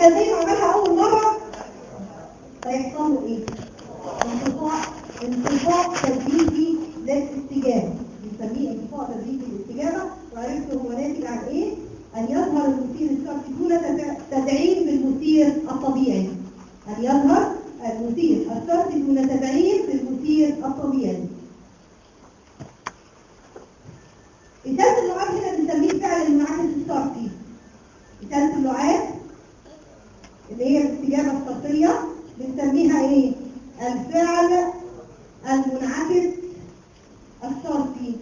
الذين عملها اول مره فيحصل له ايه انقطاع انقطاع تدريجي للاستجابه بنسميه انقطاع تدريجي للاستجابه وعرفت هو ناتج عن ايه ان يظهر المثير الشرطي دون تد- تدعيم بالمثير الطبيعي ان يظهر المثير الشرطي دون تدعيم بالمثير الطبيعي إزالة اللعاب هنا بنسميه فعل المنعكس الشرطي إزالة اللعاب اللي هي الاستجابة الشرطية بنسميها ايه؟ الفعل المنعكس الشرطي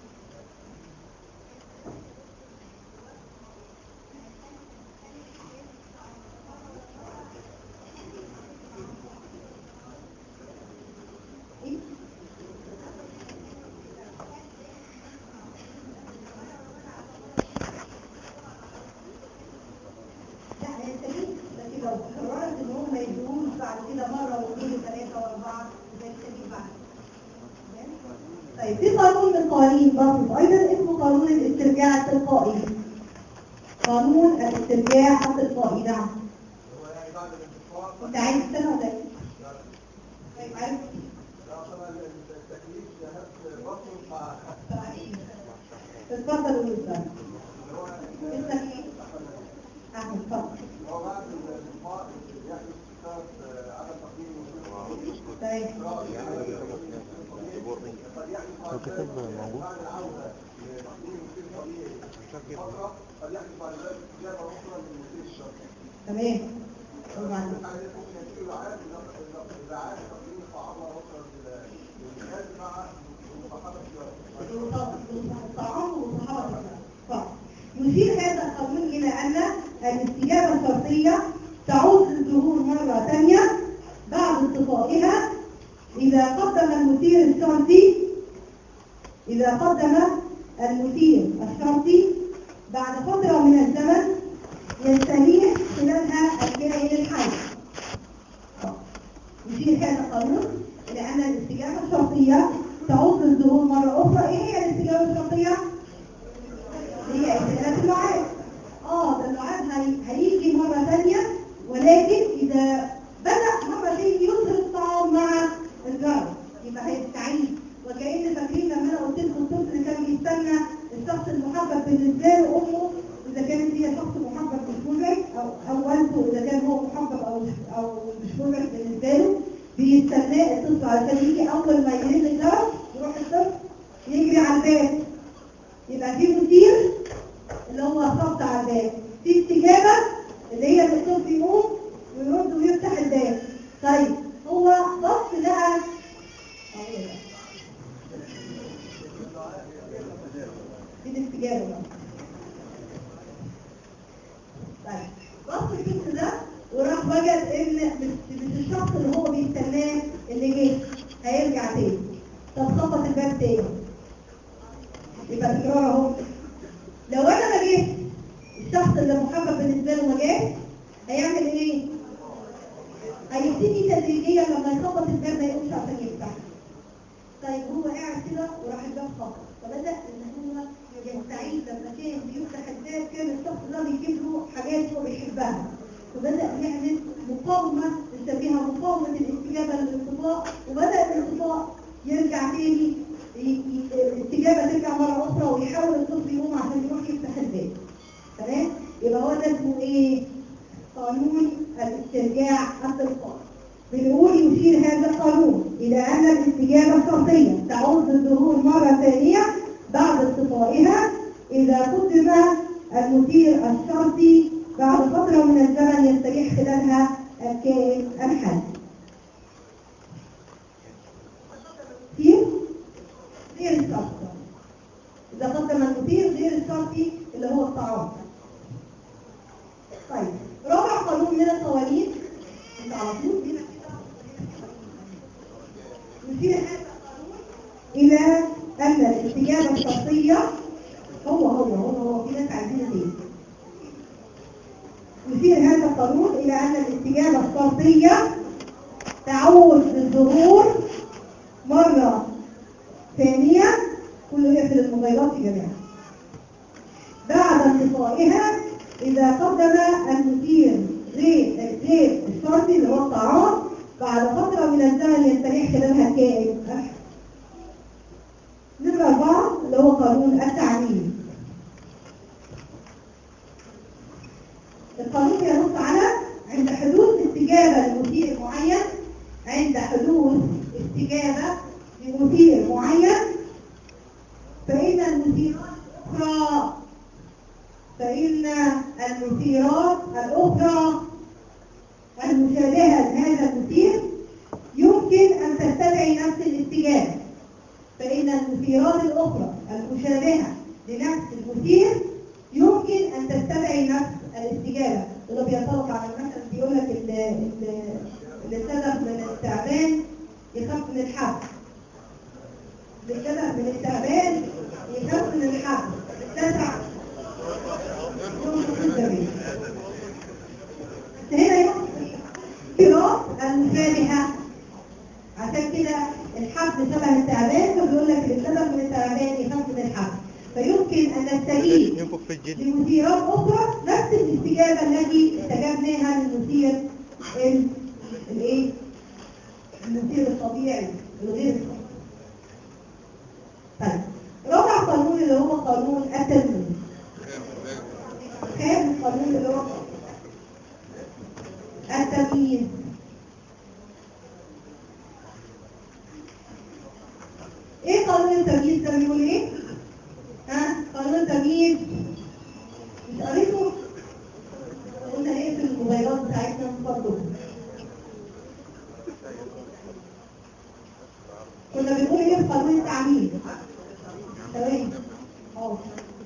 إيه؟ لا هيستجيب لكن لو قررت ان هو ما يدوش بعد كده مره واثنين وثلاثه واربعه يبقى يستجيب بعد تمام؟ طيب في قانون من القوانين برضه ايضا اسمه قانون الاسترجاع التلقائي قانون الاسترجاع التلقائي نعم هو يعني بعد الانتقال انت عايز تستنى ولا ايه؟ طيب عارف عشان التكليف جهاز بطن مع اتفضل قول السؤال. اللي هو اسمك ايه؟ احمد اتفضل اللي هو بعد الانتقال يحدث بسبب عدم تقديم المسؤول طيب قد يحدث هو كتاب موجود؟ بعد العودة لتقديم المسؤول طبيعي فترة قد يحدث بعد ذلك استجابة أخرى للمسؤول الشرعي. تمام وبعدين عليه ممكن يأتي له عاد إذا- إذا عاد تقديم الطعام أخرى للجهاز مع مصاحبة الطعام والصحابة طيب. يشير هذا القانون إلى أن الاستجابة الشرطية تعود للظهور مرة ثانية بعد انطفائها إذا قدم المثير الشرطي إذا قدم المثير الشرطي بعد فترة من الزمن يستريح خلالها الكائن الحي. يشير هذا القانون إلى أن الاستجابة الشرطية تعود للظهور مرة أخرى، إيه هي الاستجابة الشرطية؟ هي استجابة اللعاب. آه ده اللعاب هي- هيجي مرة ثانية ولكن إذا بدأ مرة ثانية يظهر الطعام مع الجرس يبقى هيستعيد وكأن فاكرين لما أنا قلت لكم الطفل كان بيستنى الشخص المحبب بالنسبة له أمه إذا كانت هي شخص محبب مش مدرك أو أو والده إذا كان هو محبب أو مش أو مش مدرك بالنسبة له بيستناه الطفل علشان يجي أول ما يرن الجرس يروح الطفل يجري على الباب يبقى في مثير اللي هو خبط على الباب في استجابة اللي هي ان الطفل يقوم ويرد ويفتح الباب طيب هو بص لقى دي الاستجابة بقى طيب بص البنت ده وراح وجد ان مش مش الشخص اللي هو بيستناه اللي جه هيرجع تاني طب خبط الباب تاني يبقى تكرار اهو لو انا ما جيت الشخص اللي محبب بالنسبه له ما جاش هيعمل ايه؟ هيبتدي تدريجيا لما يخبط الباب ما يقومش عشان يفتح طيب هو قاعد كده وراح الباب خبط فبدا ان هو يستعيد لما كان بيفتح الباب كان الشخص ده بيجيب له حاجات هو بيحبها وبدا يعمل مقاومه نسميها مقاومه الاستجابه للانطفاء وبدا الانطفاء يرجع تاني ي- ي- الاستجابه ترجع مره اخرى ويحاول الطفل يقوم عشان يروح يفتح الباب تمام يبقى هو ده اسمه ايه قانون الاسترجاع التلقائي بنقول يشير هذا القانون إلى أن الاستجابة الشرطية تعود للظهور مرة ثانية بعد اصطفائها إذا قدم المثير الشرطي بعد فترة من الزمن يستريح خلالها الكائن الحي. مثير غير الشرطي. إذا قدم المثير غير الشرطي اللي هو الطعام. طيب رابع قانون من القوانين انت على طول هنا كده يشير هذا القانون الى ان الاستجابه الشخصيه هو هو هو هو في ناس عايزين ايه يشير هذا القانون الى ان الاستجابه الشرطيه تعود للظهور مره ثانيه كله يقفل الموبايلات يا جماعه بعد انطفائها إذا قدم المثير غير القاسي اللي هو الطعام بعد فترة من الزمن يستريح خلالها الكائن نمرة أربعة اللي هو قانون التعميم القانون ينص على عند حدوث استجابة لمثير معين عند حدوث استجابة لمثير معين فإن المثيرات الأخرى فإن المثيرات الأخرى المشابهة لهذا المثير يمكن أن تستدعي نفس الاستجابة فإن المثيرات الأخرى المشابهة لنفس المثير يمكن أن تستدعي نفس الاستجابة وده بينطبق على مثلا بيقول لك اللي اللي اتسلف من التعبان يخاف من الحبل اللي اتسلف من التعبان يخاف من الحبل تسع هنا المثيرات المشابهة عشان كده الحبل شبه التعبان فبيقول لك اللي اتسلف من التعبان يخاف من الحبل فيمكن أن نستجيب ينفخ في الجلد لمثيرات أخرى نفس الاستجابة التي استجبناها للمثير ال- الايه؟ المثير الطبيعي الغير الطبيعي. طيب رابع قانون اللي هو قانون التمييز خامس قانون اللي هو التمييز ايه قانون التمييز ده بيقول ايه؟ ها قانون التمييز مش قريته؟ قلنا ايه في الموبايلات بتاعتنا برضه كنا بنقول ايه في قانون التعميم تمام اه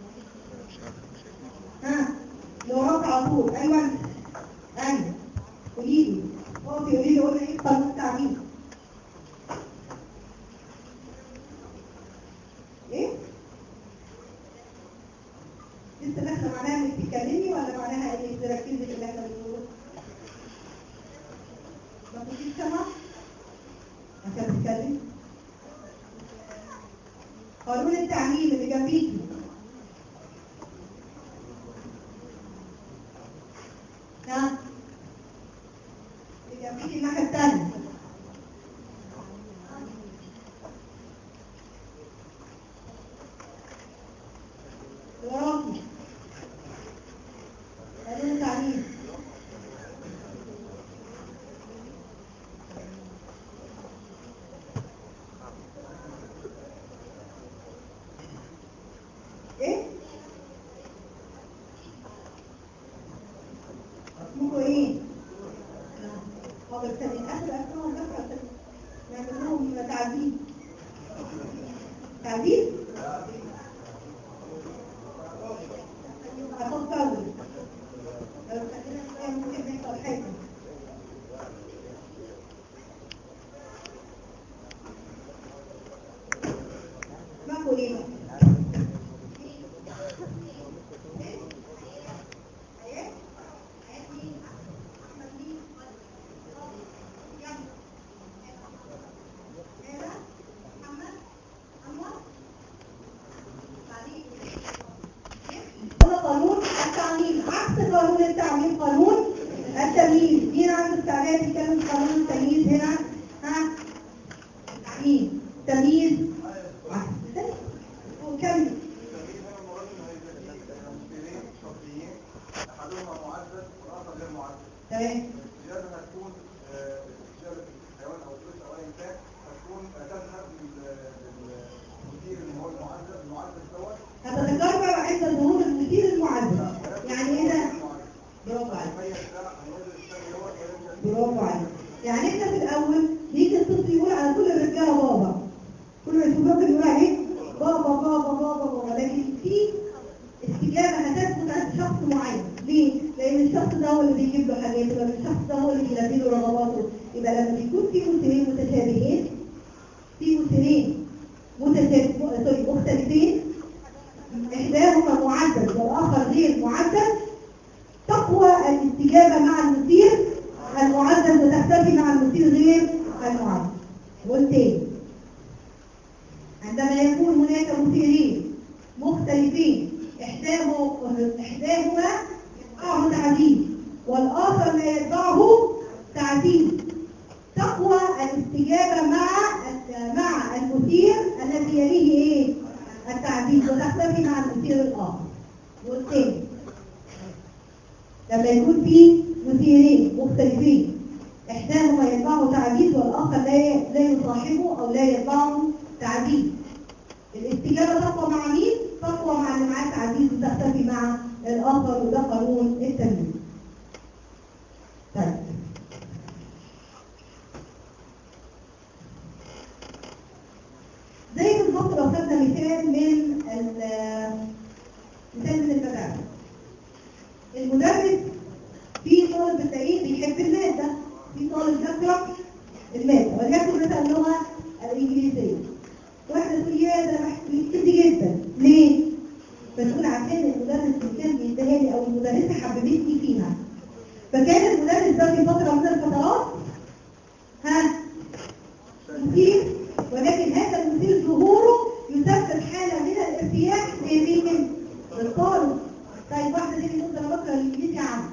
ها اللي وراك على طول ايوه ايوه قولي لي اقفي قولي لي قلنا ايه في قانون التعميم ايه لسه داخله معناها انك تتكلمي ولا معناها انك تركزي في اللي احنا بنقوله ما كنتيش سامعه عشان تتكلمي قانون التعميم اللي جنبيكي ها اللي جنبيكي الناحيه الثانيه وراكي قانون التعميم ايه اسمكوا ايه حاضر ثاني اخر اسمهم بس عشان نعمل لهم تعديل تعديل هاخد فاول لو خلينا شويه ممكن نحصل حاجه اسمكوا ايه هذا قانون التعميم عكس قانون التعميم قانون التمييز مين عنده استعداد يتكلم في قانون التمييز هنا ها مين تمييز عكس. وكمل التغيير هنا المراد انه هيبقى مثيرين شرطيين احدهما معدل والاخر غير معدل تمام الاستجابه هتكون آه، استجابه الحيوان او الطفل او ايا كان هتكون تذهب لل- للمثير اللي هو المعدل المعدل دوت هتتكرر عند ظهور المثير المعدل يعني ايه ده برافو عليك هيميز ده هينزل الثاني دوت ويرجع برافو عليك يعني احنا في الاول يجي الطفل يقول على كل الرجاله بابا كل ما يشوف راجل يقول عليه بابا بابا بابا بابا لكن في استجابه هتثبت عند شخص معين ليه؟ لان الشخص ده هو اللي بيجيب له حاجات يبقى الشخص ده هو اللي بيلبي له رغباته يبقى لما بيكون في مثيرين متشابهين في مثيرين متشابهين سوري مختلفين احداهما معدل والاخر غير معدل تقوى الاستجابة مع المثير المعدل وتختفي مع المثير غير المعدل والتاني عندما يكون هناك مثيرين مختلفين إحداهما إحداهما يتبعه تعديل والآخر لا يتبعه تعديل تعديل وتختفي مع المثير الآخر والثاني لما يكون في مثيرين مختلفين إحداهما يتبعه تعديل والآخر لا لا يصاحبه أو لا يتبعه تعديل الاستجابة تقوى مع مين؟ تقوى مع اللي معاه تعديل وتختفي مع الآخر وده قانون التنمية. طيب زي بالظبط لو خدنا مثال من ال- مثال من المدرسة المدرس في طالب بتلاقيه بيحب المادة في طالب يكره المادة وليكن مثلا اللغة الإنجليزية واحدة تقول يا ده بحب جدا ليه؟ فتقول عشان المدرس اللي كان بيديها لي أو المدرسة حببتني فيها فكان المدرس ده في فترة من الفترات ها مثير ولكن هذا المثير ظهوره يسبب حالة من الارتياح لمين؟ للطالب طيب واحدة دي بتقول انا بكره الانجليزي يا عم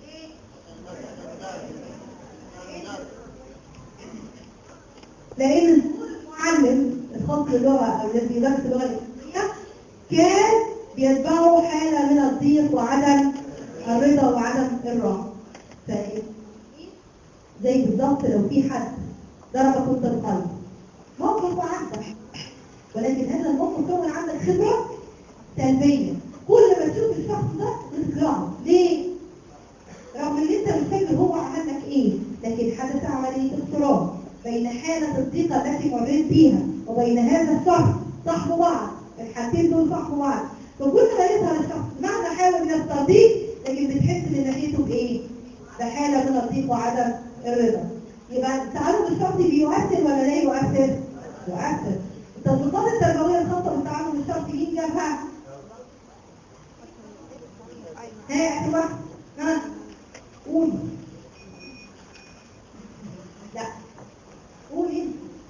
لان ظهور المعلم الخاص باللغة او الذي يدرس اللغة الانجليزية كان بيتبعه حالة من الضيق وعدم الرضا وعدم الراحة طيب زي بالظبط لو في حد ضربك وانت القلب موقف عندك ولكن هذا الموقف كون عندك خبرة سلبية كل ما تشوف الشخص ده بتكرهه ليه؟ رغم ان انت مش فاكر هو عمل لك ايه لكن حدث عملية اضطراب بين حالة الضيقة التي مريت بيها وبين هذا الشخص صحوا بعض الحالتين دول صحوا بعض فكل ما يظهر الشخص معنى حاله من التضييق لكن بتحس ان ناحيته بايه؟ بحالة من الضيق وعدم الرضا يبقى التعلم الشخصي بيؤثر ولا لا يؤثر؟ يؤثر التطبيقات التربوية الخاصة بالتعلم الشخصي مين جابها؟ ها يا أحمد ها قول لا قول انت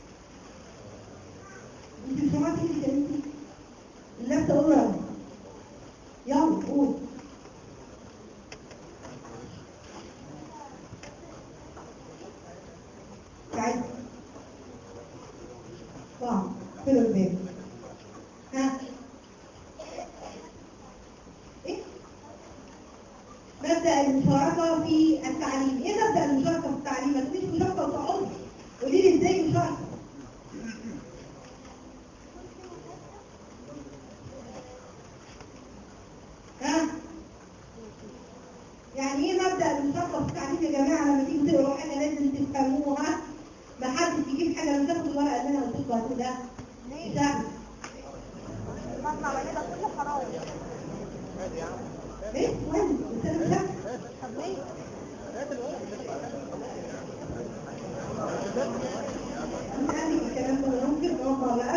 انت مش سمعتي اللي كلمتي اللي لابسه قول رأيك يلا قول تعالي طبعا حلو الباب ها ايه مبدأ المشاركة في التعليم ايه مبدأ المشاركة في التعليم ما تقوليش مشاركة وتقعد قولي لي ازاي مشاركة ها يعني ايه مبدأ المشاركة في التعليم يا جماعة لما تيجوا تقروا حاجة لازم تفهموها ما حدش يجيب حاجة من تاخد الورقة اللي انا قلت لكم هاتوا ده مش سهل مصنع بعيدة كله حرام ايه مهم بس انا مش سهل طب ليه؟ يعني الكلام ده ممكن مرة بقى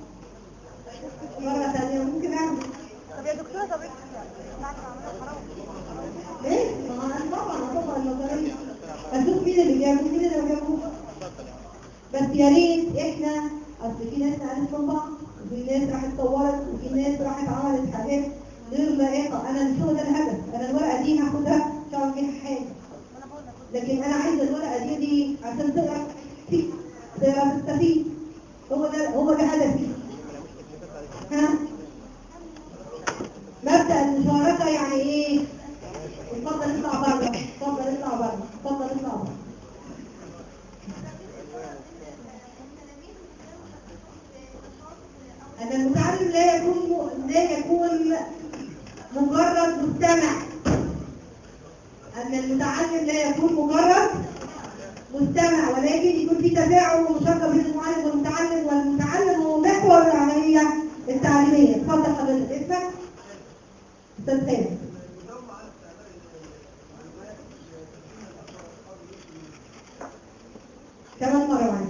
مرة ثانية ممكن أعمل طب يا دكتورة طب ايه معنى عملها حرام ليه؟ ما هو أنا طبعا طبعا النظرية أشوف مين اللي جابه مين اللي ما جابوش بس يا ريت إحنا أصل في ناس عرفت من بعض وفي ناس راحت صورت وفي ناس راحت عملت حاجات غير لائقة أنا مش هو ده الهدف أنا الورقة دي هاخدها مش هعمل فيها حاجة انا بقول لك لكن انا عايزه الورقه دي دي عشان تقرا تستفيد تقرا تستفيد هو ده هو ده هدفي ها مبدا المشاركه يعني ايه اتفضل اطلع بره اتفضل اطلع بره اتفضل اطلع بره ان المتعلم لا يكون لا يكون مجرد مستمع أن المتعلم لا يكون مجرد مستمع ولكن يكون في تفاعل ومشاركة بين المعلم والمتعلم والمتعلم هو محور العملية التعليمية اتفضل حضرتك اسمك أستاذ خالد كمان مرة معايا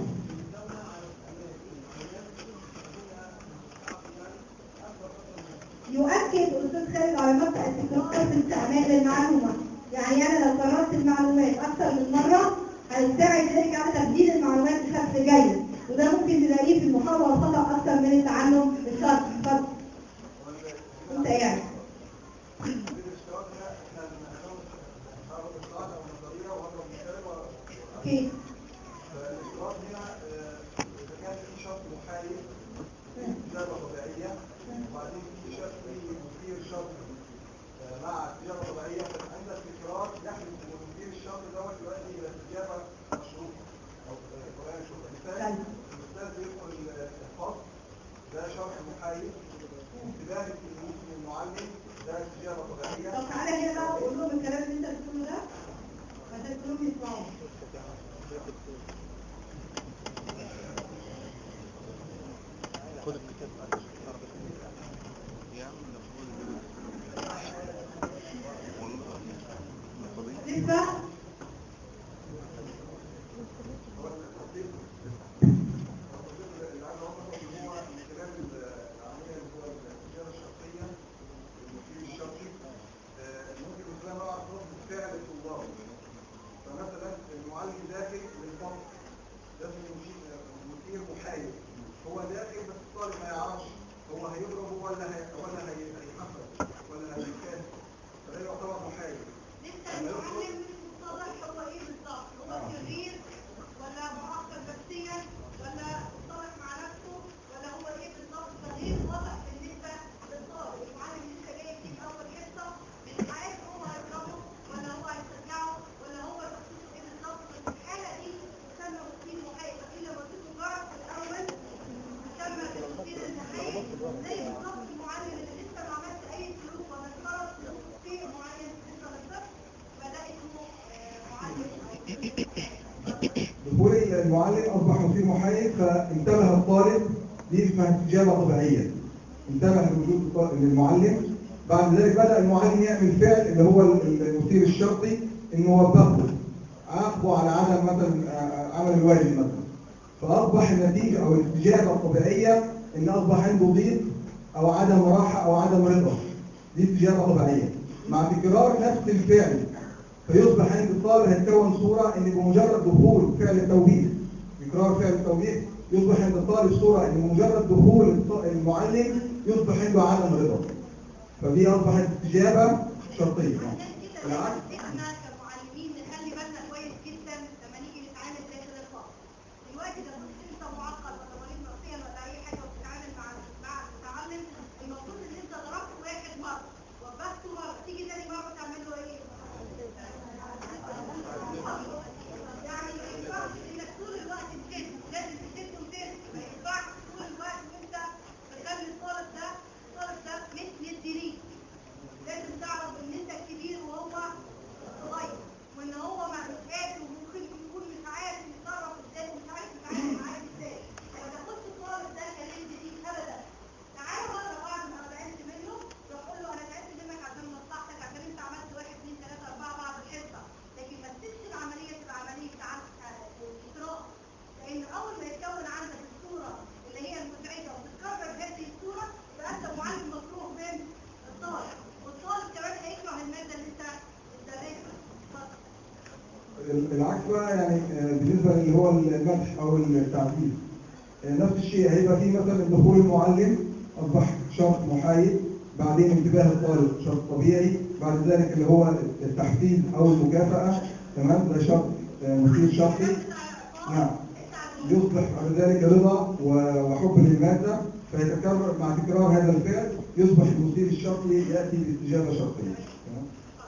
يؤكد أستاذ خالد على مبدأ التكرار في استعمال المعلومة يعني أنا لو كررت المعلومات أكثر من مرة هيساعد ذلك على تبديل المعلومات بشكل جيد وده ممكن تلاقيه في المحاولة والخطأ أكثر من التعلم الشرط اتفضل أنت يعني بالاشتراك ده احنا بنعمل اضرب الاشتراك او النظريه واضرب مشاركه أوكي فالاشتراك هنا آه، اذا كان في شرط محايد إجابة طبيعية وبعدين الكلام اللي انت بتقوله ده عشان كلهم يسمعوا خد الكتاب يا عم ده والله فاضي نسبة فمثلا المعلم داخل للفصل لازم يمشي- المدير محايد هو داخل بس الطالب ما يعرفش هو هيضربه ولا هي ولا هي- هيحفظ ولا هيكافئ فده يعتبر محايد لسه المعلم مش متضح هو ايه بالظبط هو شرير ولا معقد نفسيا ولا مصطلح مع نفسه ولا هو ايه بالظبط فغير واضح بالنسبه للطالب المعلم لسه جاي في اول حصه مش عارف هو هيضربه ولا هو هيشجعه ولا هو شخصيته ايه بالظبط في الحاله دي تسمى مثير محايد فاكرين لما قلت لكم جرب في الاول تسمى المثير المحايد زي بالظبط المعلم اللي لسه ما عملش اي سلوك ولا خرج شيء معين لسه ما صدقش فده اسمه آه، معلم دخول المعلم اصبح مثير محايد فانتبه الطالب دي اسمها استجابه طبيعيه انتبه لوجود الط- المعلم بعد ذلك بدا المعلم يعمل فعل اللي هو ال- المثير الشرطي انه وبخه عاقبه على عدم مثلا آه، عمل الواجب مثلا فاصبح النتيجه او الاستجابه الطبيعيه ان اصبح عنده ضيق او عدم راحه او عدم رضا دي استجابه طبيعيه مع تكرار نفس الفعل فيصبح عند الطالب هيتكون صورة ان بمجرد دخول فعل التوبيخ تكرار فعل التوبيخ يصبح عند الطالب صورة ان بمجرد دخول الط- المعلم يصبح عنده عدم رضا فدي اصبحت استجابة شرطية عشان كده العكس لازم احنا كمعلمين نخلي بالنا كويس جدا لما نيجي نتعامل داخل الفصل. دلوقتي لو كنت انت معقد ولا مريض نفسيا ولا اي حاجه وبتتعامل مع مع المتعلم المفروض ان انت ضربت واحد مره وبخته مره تيجي تاني مره تعمل له ايه؟ يعني ما ينفعش انك طول الوقت تشد لازم تشد وتهدي ما ينفعش طول الوقت وانت تخلي الطالب ده الطالب ده مش ندي ليك لازم تعرف ان انت كبير وهو صغير وان هو ما مش قادر وممكن يكون مش عارف يتصرف ازاي ومش عارف يتعامل معاك ازاي ما تاخدش الطالب ده كلمت ليك ابدا تعالى بره بعد ما زعلت منه روح قول له انا زعلت منك عشان مصلحتك عشان انت عملت واحد اثنين ثلاثه اربعه بعد الحصه لكن ما تسيبش العمليه تبقى عمليه تعب اجراء لان اول ما يتكون عندك الصوره اللي هي المزعجه وتتكرر هذه الصوره يبقى انت معلم مكروه من الطالب والطالب كمان هيكره الماده اللي انت بتدرسها اتفضل. العكس بقى يعني آه، بالنسبة اللي هو المدح او التعديل آه، نفس الشيء هيبقى فيه مثلا دخول المعلم اصبح شرط محايد بعدين انتباه الطالب شرط طبيعي بعد ذلك اللي هو التحفيز او المكافأة تمام ده شرط آه، مثير شرطي نعم يصبح بعد ذلك رضا و- وحب للمادة فيتكرر مع تكرار هذا الفعل يصبح المثير الشرطي يأتي باستجابة شرطية تمام؟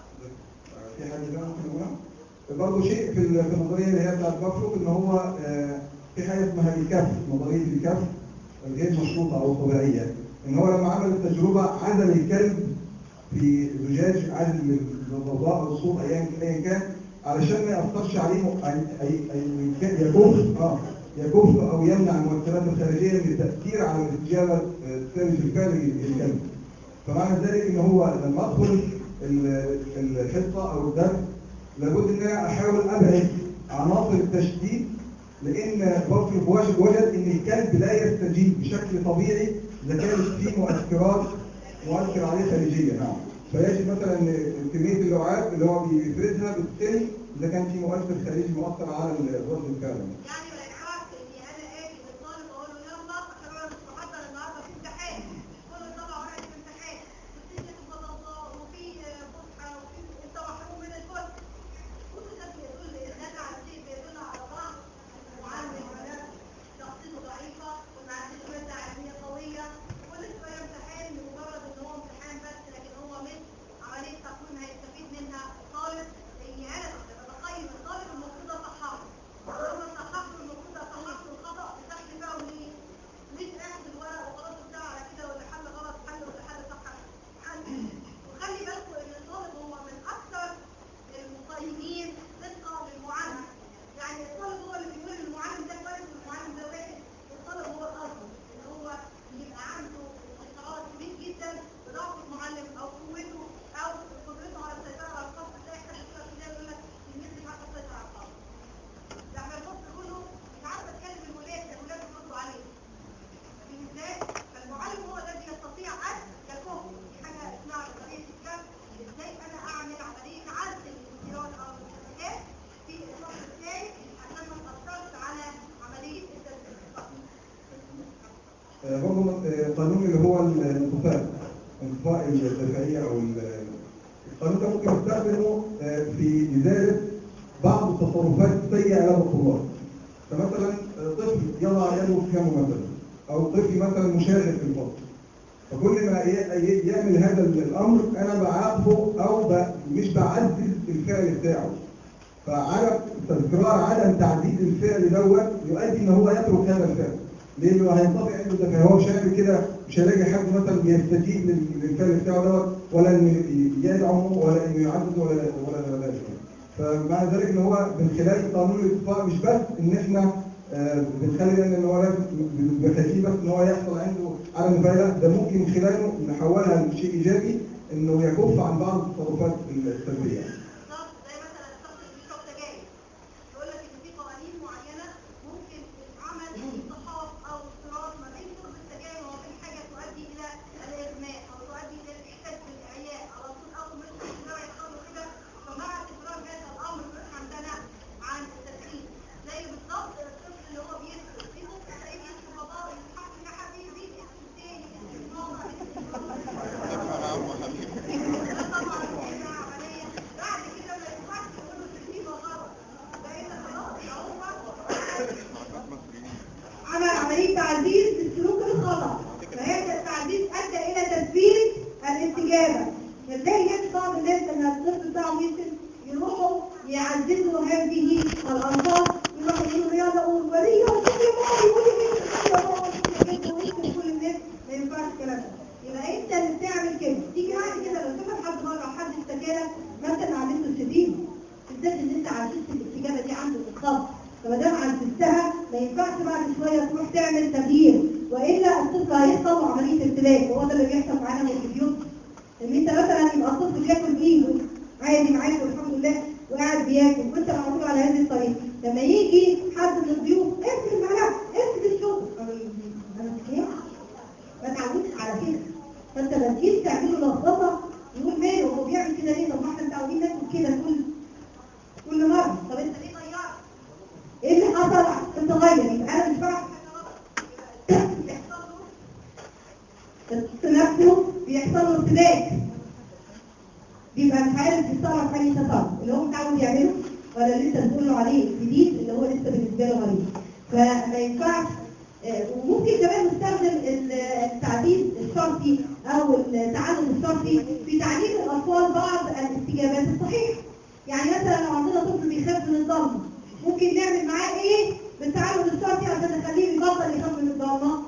في حاجة ثانية ممكن نقولها؟ برضه شيء في ال- في النظرية اللي هي بتاعت بافلوف إن هو آه، في حاجة اسمها الكف نظرية الكف الغير مشروطة أو طبيعية إن هو لما عمل التجربة عزل الكلب في زجاج عزل الضوضاء أو الصوت أيا أيا كان علشان ما يأثرش عليه م- أي أي أي يكف اه يكف أو يمنع المؤثرات الخارجية من التأثير على الاستجابة آه، سيرج الفعل للكلب فمعنى ذلك ان هو لما ادخل ال- الحصه او الدرس لابد ان انا احاول ابعد عناصر التشتيت لان بطل وجد وجد ان الكلب لا يستجيب بشكل طبيعي اذا كانت فيه مؤثرات مؤثر عليه خارجيه نعم فيجب مثلا كميه اللعاب اللي هو بيفرزها بتقل اذا كان في مؤثر خارجي مؤثر على الرد الفعلي يعني ما ينفعش اني انا اجي للطالب اقول له يلا عشان انا مش محضر النهارده في امتحان كل طبعا ورقه في امتحان وبتيجي تبقى ضوضاء وفي آه، فسحه وفي انت محروم من الفسحه كل ده بيدل دل على شيء بيدل على ضعف المعلم ولا شخصيته ضعيفه وما عندوش ماده علميه قويه كل شويه امتحان لمجرد ان هو امتحان بس لكن هو مش عمليه تقويم هيستفيد منها الطالب لاني انا لما بقيم الطالب المفروض اصححه ولما صححته آه، برضه آه، قانون اللي هو الانطفاء انطفاء الدفاعية أو ال- القانون ده ممكن يستخدمه آه، في إزالة بعض التصرفات السيئة لدى الطلاب فمثلا آه، طفل يضع يده في فمه مثلا أو طفل مثلا مشاغب في الفصل فكل ما ي- ي- يعمل هذا الأمر أنا بعاقبه أو ب- مش بعزز الفعل بتاعه فعدم تذكرار عدم تعديل الفعل دوت يؤدي ان هو يترك هذا الفعل لانه هينطفي عنده ده فهو مش هيعمل كده مش هيلاقي حد مثلا بيستجيب لل- للفعل بتاعه دوت ولا انه يدعمه ولا انه يعززه ولا ولا ذلك فمع ذلك ان هو من خلال قانون الاتفاق مش بس ان احنا آه، بنخلي بالنا ان هو لازم بخليه بس ان هو يحصل عنده عدم فايده ده ممكن من خلاله نحولها لشيء ايجابي انه يكف عن بعض التصرفات السلبيه بالظبط زي مثلا الشخص اللي بيشرب سجاير يقول لك ان في قوانين معينه ممكن تتعمل انتحاص او اضطراب ما بين شرب السجاير وما بين حاجه تؤدي الى الاغماء او تؤدي الى الاحساس بالاعياء على طول اول ما يدخل الشارع يحصل له كده فمع تكرار هذا الامر عندنا عن التدخين زي بالظبط الطفل اللي هو بيسكت في طفل تلاقيه بيسكت باباه ويضحك يا حبيبي اسم تاني اسم ماما اسم بابا افهم يا عم حبيبي ده طبعا بيبقى عملية بعد كده ما ينفعش تقول له ترتيبه غلط لان خلاص هو حركات مسؤولين عمل عملية تعزيز للسلوك الخطأ فهذا التعزيز أدى إلى تثبيت الاستجابة فتلاقي ناس بعض الناس لما الطفل بتاعهم يسن يروحوا يعززوا هذه الألفاظ يروحوا يقولوا رياضة أولية وكل يوم يقولوا كده يا ماما ويقولوا كل الناس ما ينفعش الكلام ده يبقى أنت اللي بتعمل كده تيجي بعد كده لو شفت حد مرة أو حد اشتكى لك مثلا عملته الشديد بالذات ان انت عززت الاستجابه دي عنده بالظبط فما دام عززتها ما ينفعش بعد شويه تروح تعمل تغيير والا الطفل هيحصل له عمليه ارتباك وهو ده اللي بيحصل معانا في البيوت ان انت مثلا يبقى الطفل بياكل بايده عادي معاك والحمد لله وقاعد بياكل وانت معروف على هذه الطريقه لما يجي حد من الضيوف امسك المعلقه امسك الشوك انا كده ما اتعودتش على كده فانت لما تيجي تعمله لخبطه يقول ماله هو بيعمل كده ليه طب ما احنا متعودين ناكل كده كل كل مرة طب انت ليه غيرت ايه اللي حصل انت غير يبقى انا مش بعمل حاجه غلط يبقى بيحصل له الطفل نفسه بيحصل له ارتباك بيبقى مش عارف يتصرف اي تصرف اللي هو متعود يعمله ولا اللي انت بتقول له عليه جديد اللي هو لسه بالنسبه له غريب فما ينفعش آه، وممكن كمان نستخدم ال- التعديل الشرطي او التعلم الشرطي في تعليم الاطفال بعض الاستجابات الصحيحه يعني مثلا لو عندنا طفل بيخاف من الضلمه ممكن نعمل معاه ايه بالتعلم الشرطي عشان نخليه يبطل يخاف من الضلمه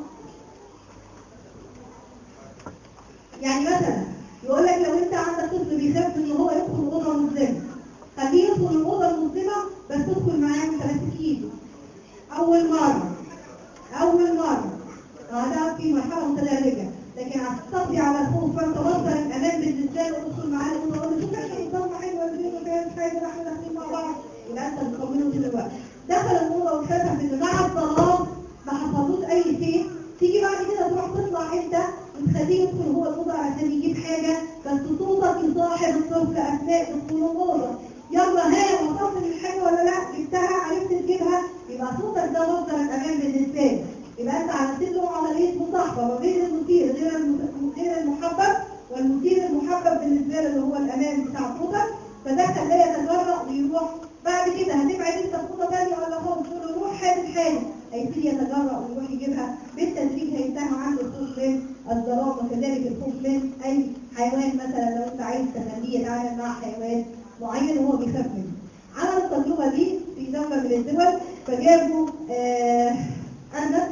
يعني مثلا يقول لك لو انت عندك طفل بيخاف ان هو يدخل اوضه مظلمه خليه يدخل الاوضه المظلمه بس تدخل معاه وانت ماسك ايده اول مره اول مره هذا في مرحله متدرجه لكن عشان تقضي على الخوف فانت مصدر الامان بالنسبه له ادخل معاه الاوضه وقول له شوف احنا نظام حلوه الدنيا ما فيهاش حاجه احنا داخلين مع بعض يبقى انت بتطمنه طول الوقت دخل الاوضه واتفتح ان مع الظلام ما حصلوش اي شيء تيجي بعد كده تروح تطلع انت وتخليه يدخل هو الاوضه عشان يجيب حاجه بس صوتك يصاحب الطفل اثناء دخول الاوضه يلا ها وصلت للحاجه ولا لا جبتها عرفت تجيبها يبقى صوتك ده مصدر الامان بالنسبه له يبقى انت عملت له عمليه مصاحبه ما بين المثير غير الم- غير المحبب والمثير المحبب بالنسبه له اللي هو الامان بتاع صوتك فده خلاه يتجرأ ويروح بعد كده هتبعد انت في اوضه ثانيه ولا خالص تقول له روح هات الحاجه هيبتدي يتجرأ ويروح يجيبها بالتدريج هينتهي عنده الخوف من الظلام وكذلك الخوف من اي حيوان مثلا لو انت عايز تخليه يتعامل مع حيوان معين وهو بيخاف منه. عمل التجربه دي في دوله من الدول فجابوا آه ارنب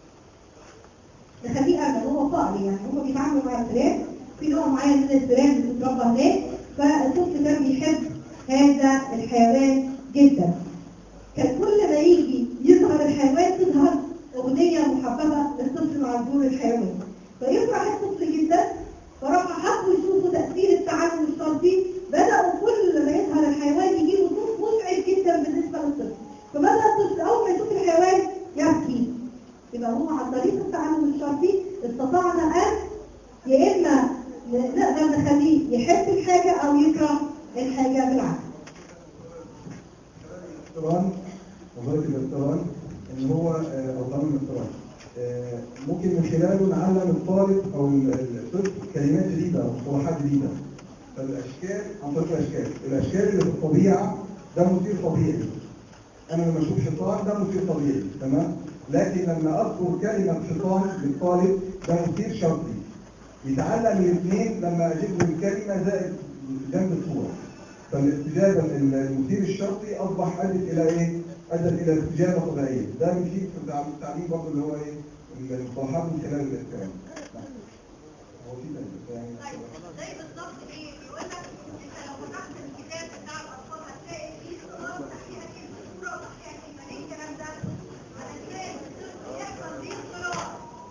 نخليه ارنب هو فقر يعني هم بيتعاملوا مع الفئران في نوع معين من الفئران بتتربى هناك فالطفل كان بيحب هذا الحيوان جدا كان كل ما يجي يظهر الحيوان تظهر أغنية محببة للطفل مع ظهور الحيوان فيفرح الطفل جدا فراح حبوا يشوفوا تأثير التعلم الشرطي بدأوا كل ما يظهر الحيوان يجيبوا صوت مزعج جدا بالنسبة للطفل فبدأ الطفل أول ما يشوف الحيوان يبكي يبقى هو عن طريق التعلم الشرطي استطعنا أن يا إما نقدر نخليه يحب الحاجة أو يكره الحاجة بالعكس الاقتران نظريه الاقتران ان هو آه، او قانون الاقتران آه، ممكن من خلاله نعلم الطالب او ال- الطفل كلمات جديده مصطلحات جديده فالاشكال عن طريق الاشكال الاشكال اللي في الطبيعه ده مثير طبيعي انا لما اشوف حصان ده مثير طبيعي تمام لكن لما اذكر كلمه حصان للطالب ده مثير شرطي يتعلم الاثنين لما اجيب له الكلمه زائد جنب الصوره فالاستجابه المثير الشرطي اصبح ادت الى ايه؟ ادت الى استجابه طبيعيه ده بيفيد في التع- التعليم برضه اللي هو ايه؟ المصطلحات من خلال الكلام هو في تاني، يعني زي بالظبط ايه بيقول لك انت لو فتحت الكتاب بتاع الاطفال هتلاقي فيه صور تحتيها كلمه صوره وتحتيها كلمه ليه الكلام ده؟ علشان الطفل يحصل ليه اضطراب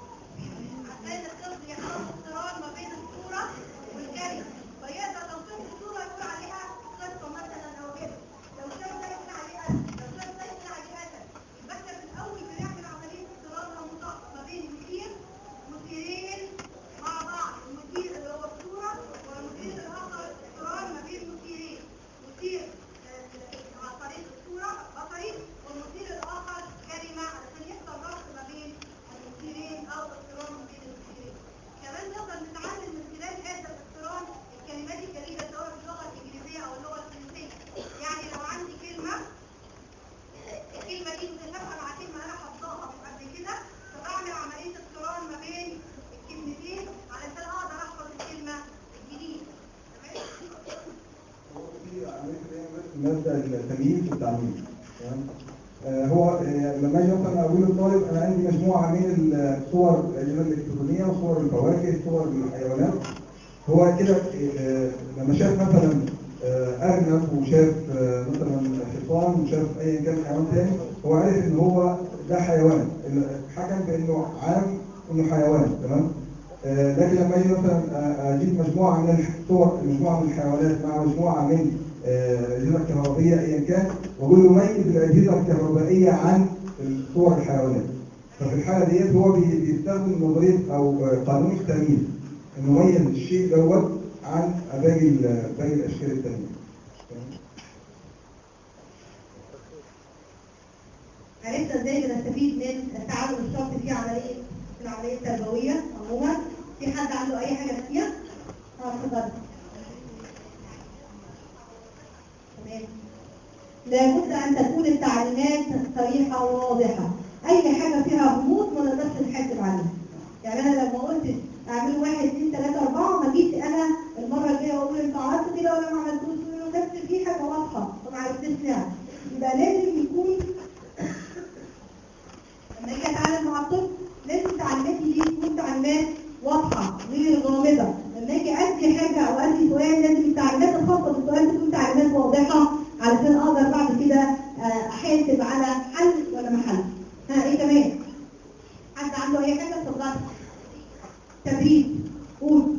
عشان الطفل يحصل له اضطراب ما بين الصوره والكلمه فيقدر لو شاف الصوره يقول عليها قصه مثلا او كده لو شاف ده يقول عليها لو شاف ده يقول عليها اسد يبقى احنا في الاول بنعمل عمليه اضطراب او مضاعفه ما بين مثير مثيرين مع بعض المثير اللي هو الصورة والمثير الآخر اقتران ما بين مثيرين مثير آه، عن طريق الصورة بصري والمثير الآخر كلمة علشان يحصل ربط ما بين المثيرين أو اقتران ما بين المثيرين كمان نقدر نتعلم من خلال هذا الاقتران الكلمات الجديدة سواء في اللغة الإنجليزية أو اللغة الفرنسية يعني لو عندي كلمة الكلمة دي متشابهة مع كلمة أنا حافظاها من قبل كده فبعمل عملية اقتران ما بين الكلمتين علشان أقدر أحفظ الكلمة الجديدة تمام؟ هو في عمليه اللي هي مبدا التمييز في التعليم تمام؟ آه، هو آه، لما اجي مثلا اقول للطالب انا عندي مجموعه من الصور الاجهزه الالكترونيه وصور الفواكه صور الحيوانات هو كده آه، لما شاف مثلا آه، ارنب وشاف آه، مثلا حصان وشاف ايا كان حيوان تاني هو عرف ان هو ده حيوان حكم بانه عام انه حيوان تمام آه، لكن لما اجي مثلا آه، اجيب مجموعه من الصور مجموعه من الحيوانات مع مجموعه من آه، الاجهزه الكهربائيه ايا كان واقول له ميز الاجهزه الكهربائيه عن صور الحيوانات ففي الحاله ديت هو بي- بيستخدم نظريه او آه، قانون التمييز انه يميز الشيء دوت عن باقي ال- باقي الاشكال الثانيه عرفت ازاي بنستفيد من التعلم الشخصي في عمليه في العمليه التربويه عموما في حد عنده اي حاجه فيها؟ اه اتفضل تمام لابد ان تكون التعليمات صريحه وواضحه اي حاجه فيها غموض ما نقدرش نحاسب عليها يعني انا لما قلت اعملوا واحد اثنين ثلاثه اربعه ما جيتش انا المره الجايه اقول انتوا عملتوا كده ولا ما عملتوش بس في حاجه واضحه وما عرفتش نعمل يبقى لازم يكون لما اجي اتعامل مع الطفل لازم تعليماتي دي تكون تعليمات واضحه غير غامضه لما اجي ادي حاجه او ادي سؤال لازم التعليمات الخاصه بالسؤال تكون تعليمات واضحه علشان اقدر بعد كده آه، احاسب على حل ولا ما حل ها ايه كمان حد عنده اي حاجه اتفضل تدريب قول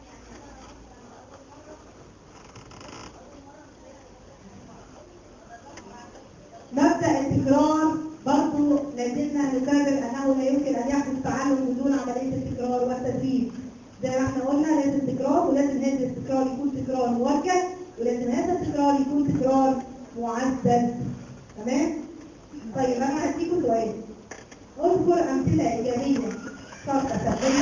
مبدأ التكرار برضو لازلنا نكرر أنه لا يمكن أن يحدث تعلم بدون عملية التكرار والتدريب زي ما احنا قلنا لازم تكرار ولازم هذا التكرار يكون تكرار موجه ولازم هذا التكرار يكون تكرار معدل تمام؟ طيب أنا هديكم سؤال اذكر أمثلة إيجابية شرط أساسية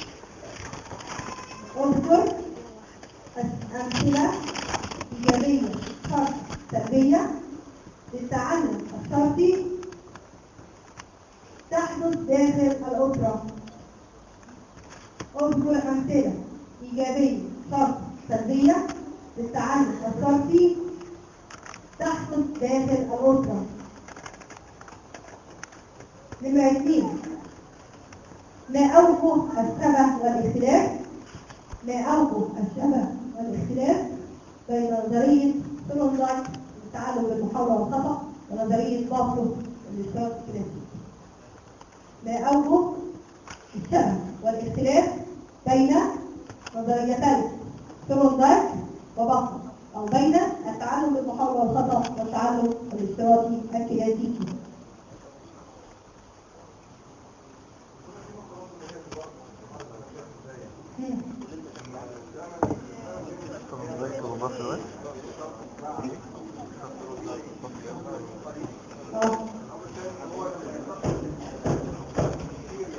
اذكر أمثلة إيجابية شرط سلبية للتعلم الشرطي تحدث داخل الأسرة اذكر أمثلة إيجابية شرط سلبية للتعلم الشرطي تحدث داخل الأسرة نمرة اثنين ما أوجه الشبه والاختلاف ما أوجه الشبه والاختلاف بين نظرية سلوندايك التعلم بالمحاولة والخطأ ونظرية بافلو الإشارة الكلاسيكي ما أوجه الشبه والاختلاف بين نظريتي سلوندايك وبافلو أو بين التعلم بالمحاولة والخطأ والتعلم الاشتراكي الكلاسيكي مم. اه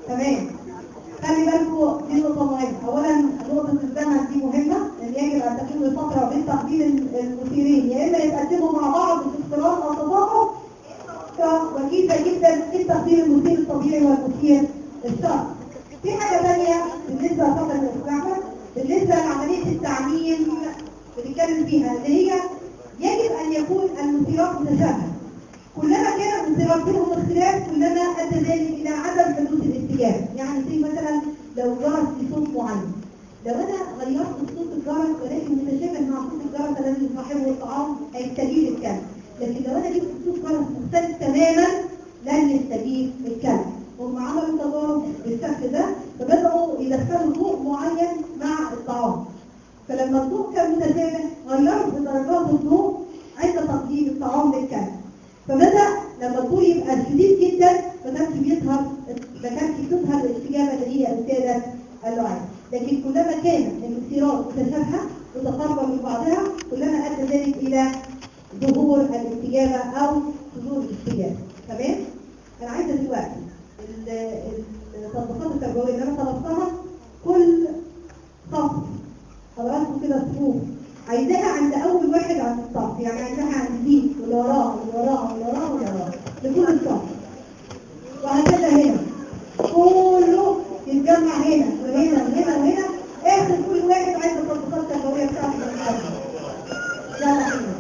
تمام خلي بالكم دي نقطة مهمة أولا نقطة الزمن دي مهمة لأن يجب أن تكون الفترة بين تقديم المثيرين يا إما يتقدموا مع بعض في اختلاط أو تضافر وجيزة جدا في التقدير المثير الطبيعي والمثير الشرط. في حاجة ثانية بالنسبة لفترة الاستعمال بالنسبة لعملية التعميم بنتكلم فيها اللي هي يجب أن يكون المثيرات متشابهة. كلما كان المثيرات بينهم اختلاف كلما أدى ذلك إلى عدم حدوث الاستجابة. يعني زي مثلا لو جرس بصوت معين. لو أنا غيرت صوت الجرس ولكن متشابه مع صوت الجرس الذي يصاحبه الطعام هيستجيب الكلب. لكن لو أنا جبت صوت جرس مختلف تماما لن يستجيب الكلب. هم عملوا تجارب بالشكل ده فبدأوا يدخلوا ضوء معين مع الطعام. فلما الضوء كان متشابه غيروا في درجات الضوء عند تقديم الطعام للكلب. فبدأ لما الضوء يبقى شديد جدا ما كانش بيظهر ما كانش بتظهر الاستجابه اللي هي الساده اللعاب لكن كلما كانت المثيرات متشابهه متقاربه من بعضها كلما ادى ذلك الى ظهور الاستجابه او حضور الاستجابه تمام؟ انا عايزه دلوقتي ال- ال- التطبيقات التربويه اللي انا طلبتها كل صف حضراتكم كده صفوف عايزاها عند اول واحد عند الصف يعني عايزاها عند دي واللي وراها واللي وراها واللي وراها واللي وراها لكل الصف وهكذا هنا كله يتجمع هنا وهنا وهنا وهنا اخر كل واحد عايز التطبيقات التربويه بتاعته يلا بينا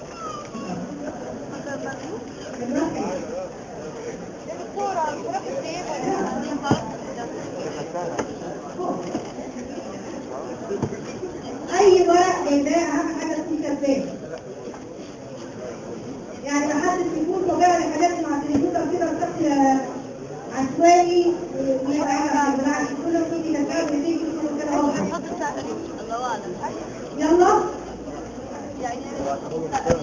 بالراحة. يا دكتورة الدكتورة في السيف اي ورق جايباه اهم حاجه تكون كاتباه يعني ما حدش يكون طبيعي الحاجات مع الكمبيوتر كده بشكل عشوائي ويبقى انا بالعكس كل ما تيجي كاتباه وتيجي كده كده واضح حط السقف الله اعلم يلا يعني